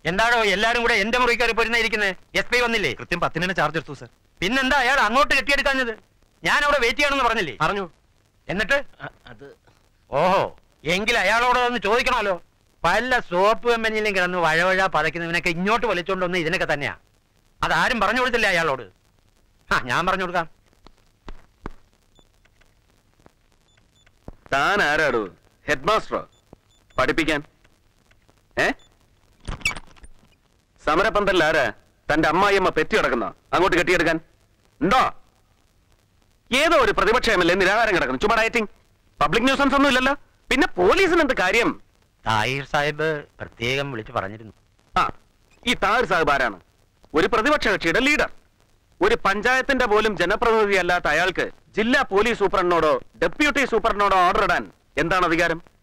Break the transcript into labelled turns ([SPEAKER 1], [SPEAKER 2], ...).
[SPEAKER 1] എന്താണോ എല്ലാരും കൂടെ എന്റെ മുറി കയറി പോരുന്ന ഇരിക്കുന്നത് എസ് പി വന്നില്ലേ
[SPEAKER 2] കൃത്യം പത്തിന് ചാർജ് എടുത്തു സർ
[SPEAKER 1] പിന്നെന്താ അയാൾ അങ്ങോട്ട് കെട്ടിയെടുക്കാഞ്ഞത് ഞാൻ അവിടെ വെയിറ്റ് ചെയ്യണമെന്ന് പറഞ്ഞില്ലേ
[SPEAKER 2] പറഞ്ഞു
[SPEAKER 1] എന്നിട്ട്
[SPEAKER 2] അത്
[SPEAKER 1] ഓഹോ എങ്കിൽ അയാളോട് ഒന്ന് ചോദിക്കണമല്ലോ പല സോപ്പ് കമ്പനിയിലും കിടന്ന് വഴവഴ പതയ്ക്കുന്നവനൊക്കെ ഇങ്ങോട്ട് വലിച്ചോണ്ട് വന്ന് ഇതിനൊക്കെ തന്നെയാ അതാരും പറഞ്ഞു കൊടുത്തില്ല അയാളോട് ആ ഞാൻ പറഞ്ഞു കൊടുക്കാം
[SPEAKER 3] താൻ ആരാടോ ഹെഡ് മാസ്റ്ററോ പഠിപ്പിക്കാൻ ഏ സമരപന്തലിൽ ആരാ തന്റെ അമ്മായിയമ്മ പെറ്റി കിടക്കുന്ന അങ്ങോട്ട് കെട്ടിയെടുക്കാൻ ഉണ്ടോ ഏതോ ഒരു പ്രതിപക്ഷ എം എൽ എ നിരാഹാരം കിടക്കുന്നു ചുമ്മാ ഡയറ്റിംഗ് പബ്ലിക് ന്യൂസൻസ് ഒന്നും ഇല്ലല്ലോ പിന്നെ പോലീസിന് എന്ത് കാര്യം
[SPEAKER 1] താഹിർ സാഹിബ് പ്രത്യേകം വിളിച്ചു പറഞ്ഞിരുന്നു
[SPEAKER 3] ആ ഈ താഴ് സാഹിബ് ആരാണ് ഒരു പ്രതിപക്ഷ കക്ഷിയുടെ ലീഡർ ഒരു പഞ്ചായത്തിന്റെ പോലും ജനപ്രതിനിധി അല്ലാത്ത അയാൾക്ക് ജില്ലാ പോലീസ് സൂപ്രണ്ടിനോടോ ഡെപ്യൂട്ടി സൂപ്രണ്ടിനോടോ ഓർഡർ ഇടാൻ എന്താണ് അധികാരം